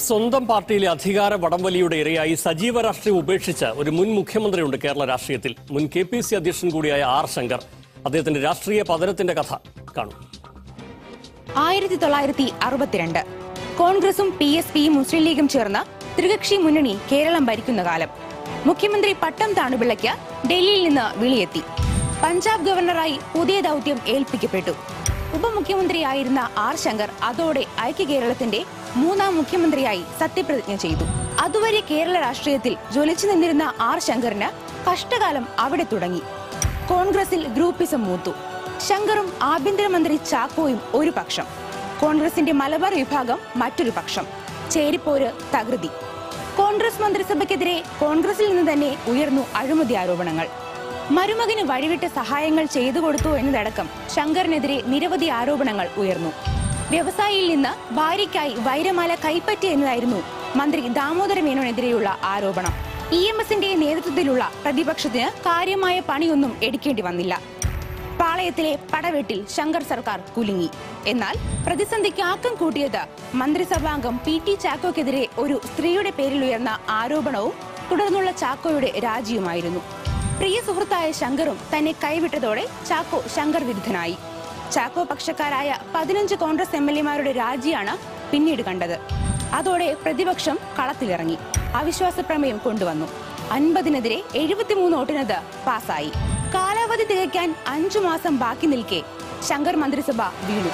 സ്വന്തം പാർട്ടിയിലെ അധികാര വടംവലിയുടെ ഇരയായി സജീവ രാഷ്ട്രീയം ഉപേക്ഷിച്ച ഒരു മുൻ മുഖ്യമന്ത്രിയുണ്ട് കേരള രാഷ്ട്രീയത്തിൽ മുൻ കെ പി സി അധ്യക്ഷൻ കൂടിയായ ആർ ശങ്കർ അദ്ദേഹത്തിന്റെ രാഷ്ട്രീയ പതനത്തിന്റെ കഥ കാണും ആയിരത്തി തൊള്ളായിരത്തി അറുപത്തിരണ്ട് കോൺഗ്രസും പി എസ് പിയും മുസ്ലിം ലീഗും ചേർന്ന് ത്രികക്ഷി മുന്നണി കേരളം ഭരിക്കുന്ന കാലം മുഖ്യമന്ത്രി പട്ടം താണുപിള്ളയ്ക്ക് ഡൽഹിയിൽ നിന്ന് വിളിയെത്തി പഞ്ചാബ് ഗവർണറായി പുതിയ ദൗത്യം ഏൽപ്പിക്കപ്പെട്ടു ഉപമുഖ്യമന്ത്രിയായിരുന്ന ആർ ശങ്കർ അതോടെ ഐക്യ കേരളത്തിന്റെ മൂന്നാം മുഖ്യമന്ത്രിയായി സത്യപ്രതിജ്ഞ ചെയ്തു അതുവരെ കേരള രാഷ്ട്രീയത്തിൽ ജ്വലിച്ചു നിന്നിരുന്ന ആർ ശങ്കറിന് കഷ്ടകാലം അവിടെ തുടങ്ങി കോൺഗ്രസിൽ ഗ്രൂപ്പിസം മൂത്തു ശങ്കറും ആഭ്യന്തരമന്ത്രി ചാക്കോയും ഒരു പക്ഷം കോൺഗ്രസിന്റെ മലബാർ വിഭാഗം മറ്റൊരു പക്ഷം ചേരിപ്പോര് തകൃതി കോൺഗ്രസ് മന്ത്രിസഭയ്ക്കെതിരെ കോൺഗ്രസിൽ നിന്ന് തന്നെ ഉയർന്നു അഴിമതി ആരോപണങ്ങൾ മരുമകന് വഴിവിട്ട സഹായങ്ങൾ ചെയ്തു കൊടുത്തു എന്നതടക്കം ശങ്കറിനെതിരെ നിരവധി ആരോപണങ്ങൾ ഉയർന്നു വ്യവസായിയിൽ നിന്ന് ഭാര്യയ്ക്കായി വൈരമാല കൈപ്പറ്റി എന്നതായിരുന്നു മന്ത്രി ദാമോദര മേനോനെതിരെയുള്ള ആരോപണം ഇ എം എസിന്റെ നേതൃത്വത്തിലുള്ള പ്രതിപക്ഷത്തിന് കാര്യമായ പണിയൊന്നും എടുക്കേണ്ടി വന്നില്ല പാളയത്തിലെ പടവെട്ടിൽ ശങ്കർ സർക്കാർ കുലുങ്ങി എന്നാൽ പ്രതിസന്ധിക്ക് ആക്കം കൂട്ടിയത് മന്ത്രിസഭാംഗം പി ടി ചാക്കോക്കെതിരെ ഒരു സ്ത്രീയുടെ പേരിൽ ഉയർന്ന ആരോപണവും തുടർന്നുള്ള ചാക്കോയുടെ രാജിയുമായിരുന്നു പ്രിയ സുഹൃത്തായ ശങ്കറും തന്നെ കൈവിട്ടതോടെ ചാക്കോ ശങ്കർ വിരുദ്ധനായി ചാക്കോ പക്ഷക്കാരായ പതിനഞ്ച് കോൺഗ്രസ് എം എൽ എമാരുടെ രാജിയാണ് പിന്നീട് കണ്ടത് അതോടെ പ്രതിപക്ഷം കളത്തിലിറങ്ങി അവിശ്വാസ പ്രമേയം കൊണ്ടുവന്നു അൻപതിനെതിരെ എഴുപത്തിമൂന്ന് വോട്ടിനത് പാസായി കാലാവധി തികയ്ക്കാൻ അഞ്ചു മാസം ബാക്കി നിൽക്കെ ശങ്കർ മന്ത്രിസഭ വീണു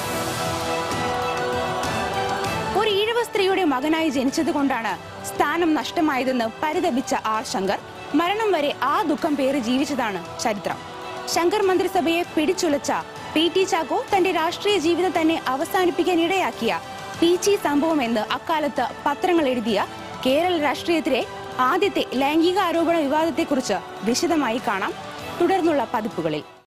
ഒരു ഈഴവ സ്ത്രീയുടെ മകനായി ജനിച്ചതുകൊണ്ടാണ് സ്ഥാനം നഷ്ടമായതെന്ന് പരിതപിച്ച ആർ ശങ്കർ മരണം വരെ ആ ദുഃഖം പേറി ജീവിച്ചതാണ് ചരിത്രം ശങ്കർ മന്ത്രിസഭയെ പിടിച്ചുലച്ച പി ടി ചാക്കോ തന്റെ രാഷ്ട്രീയ ജീവിതം തന്നെ അവസാനിപ്പിക്കാൻ ഇടയാക്കിയ പീച്ചി സംഭവം എന്ന് അക്കാലത്ത് പത്രങ്ങൾ എഴുതിയ കേരള രാഷ്ട്രീയത്തിലെ ആദ്യത്തെ ലൈംഗിക ആരോപണ വിവാദത്തെക്കുറിച്ച് വിശദമായി കാണാം തുടർന്നുള്ള പതിപ്പുകളിൽ